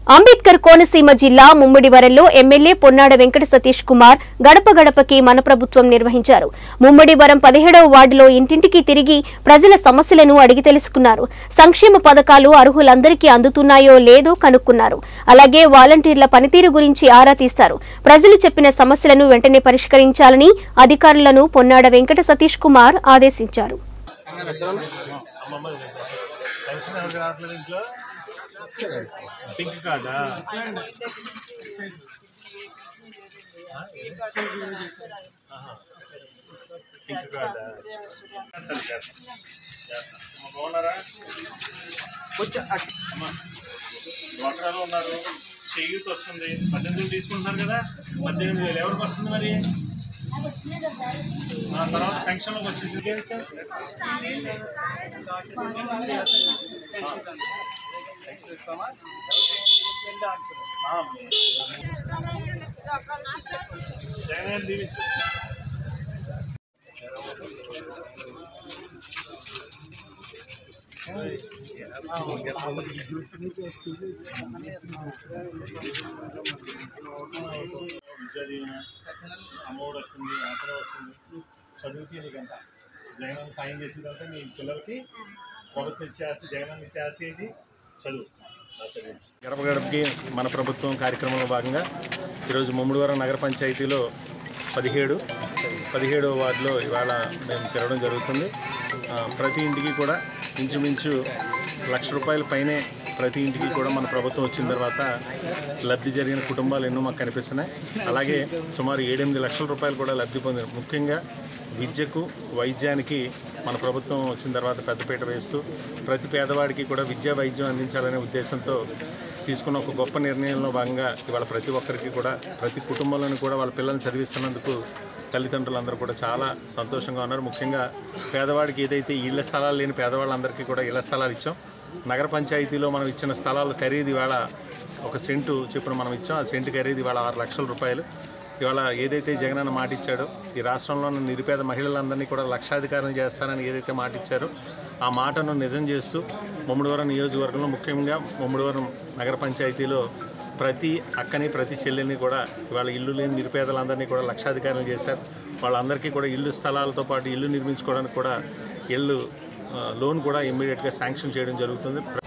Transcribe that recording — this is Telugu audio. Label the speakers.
Speaker 1: అంబేద్కర్ కోనసీమ జిల్లా ముమ్మడివరంలో ఎమ్మెల్యే పొన్నాడ వెంకట సతీష్ కుమార్ గడప గడపకి మన ప్రభుత్వం నిర్వహించారు ముమ్మడివరం పదిహేడవ వార్డులో ఇంటింటికి తిరిగి ప్రజల సమస్యలను అడిగి తెలుసుకున్నారు సంక్షేమ పథకాలు అర్హులందరికీ అందుతున్నాయో లేదో కనుక్కున్నారు అలాగే వాలంటీర్ల పనితీరు గురించి ఆరా తీస్తారు ప్రజలు చెప్పిన సమస్యలను వెంటనే పరిష్కరించాలని అధికారులను పొన్నాడ వెంకట సతీష్ కుమార్ ఆదేశించారు
Speaker 2: అమ్మమ్మ పెన్షన్ ఎవరికి రావట్లేదు ఇంట్లో పింక్ కాదా పింక్ కాదా బాగున్నారా కొంచెం అమ్మా డ్వాక్రాలో ఉన్నారు చేయూత వస్తుంది పద్దెనిమిది వేలు తీసుకుంటున్నారు కదా పద్దెనిమిది వేలు ఎవరికి వస్తుంది మరి ఆ తర్వాత పెన్షన్లోకి వచ్చేసి ఏంటి సార్ ఆ, జగన్ గారిని దీవించు విద్యా దీవెన అమ్మఒడి వస్తుంది ఆసరా వస్తుంది చదువుకి నీకంత జగన్ సాయం చేసేదంటే మీ పిల్లలకి ప్రభుత్వం ఇచ్చే ఆస్తి జగన్ ఇచ్చే ఆస్తి ఏంటి చదువు నా చదువు గడప గడపకి మన ప్రభుత్వం కార్యక్రమంలో భాగంగా ఈరోజు ముమ్మడివరం నగర పంచాయతీలో పదిహేడు పదిహేడవ వార్డులో ఇవాళ మేము తిరగడం జరుగుతుంది ఆ, ప్రతి ఇంటికి కూడా ఇంచుమించు లక్ష రూపాయల పైనే ప్రతి ఇంటికి కూడా మన ప్రభుత్వం వచ్చిన తర్వాత లబ్ధి జరిగిన కుటుంబాలు ఎన్నో మాకు కనిపిస్తున్నాయి అలాగే సుమారు ఏడెనిమిది లక్షల రూపాయలు కూడా లబ్ధి పొందిన ముఖ్యంగా విద్యకు వైద్యానికి మన ప్రభుత్వం వచ్చిన తర్వాత పెద్దపీట వేస్తూ ప్రతి పేదవాడికి కూడా విద్యా వైద్యం అందించాలనే ఉద్దేశంతో తీసుకున్న ఒక గొప్ప నిర్ణయంలో భాగంగా ఇవాళ ప్రతి ఒక్కరికి కూడా ప్రతి కుటుంబంలోని కూడా వాళ్ళ పిల్లల్ని చదివిస్తున్నందుకు తల్లిదండ్రులందరూ కూడా చాలా సంతోషంగా ఉన్నారు ముఖ్యంగా పేదవాడికి ఏదైతే ఇళ్ల స్థలాలు లేని పేదవాళ్ళందరికీ కూడా ఇళ్ల స్థలాలు ఇచ్చాం నగర పంచాయతీలో మనం ఇచ్చిన స్థలాల ఖరీదు ఇవాళ ఒక సెంటు చొప్పున మనం ఇచ్చాం ఆ సెంటు ఖరీదు ఇవాళ ఆరు లక్షల రూపాయలు ఇవాళ ఏదైతే జగనన్న మాట ఇచ్చాడో ఈ రాష్ట్రంలో ఉన్న నిరుపేద మహిళలందరినీ కూడా లక్షాధికారం చేస్తానని ఏదైతే మాట ఇచ్చారో ఆ మాటను నిజం చేస్తూ ముమ్మడివరం నియోజకవర్గంలో ముఖ్యంగా ముమ్మడివరం నగర పంచాయతీలో ప్రతి అక్కని ప్రతి చెల్లెల్ని కూడా ఇవాళ ఇల్లు లేని నిరుపేదలందరినీ కూడా లక్షాధికారులు చేశారు వాళ్ళందరికీ కూడా ఇల్లు స్థలాలతో పాటు ఇల్లు నిర్మించుకోవడానికి కూడా ఇల్లు ఆ, లోన్ కూడా ఇమ్మీడియట్గా శాంక్షన్ చేయడం జరుగుతుంది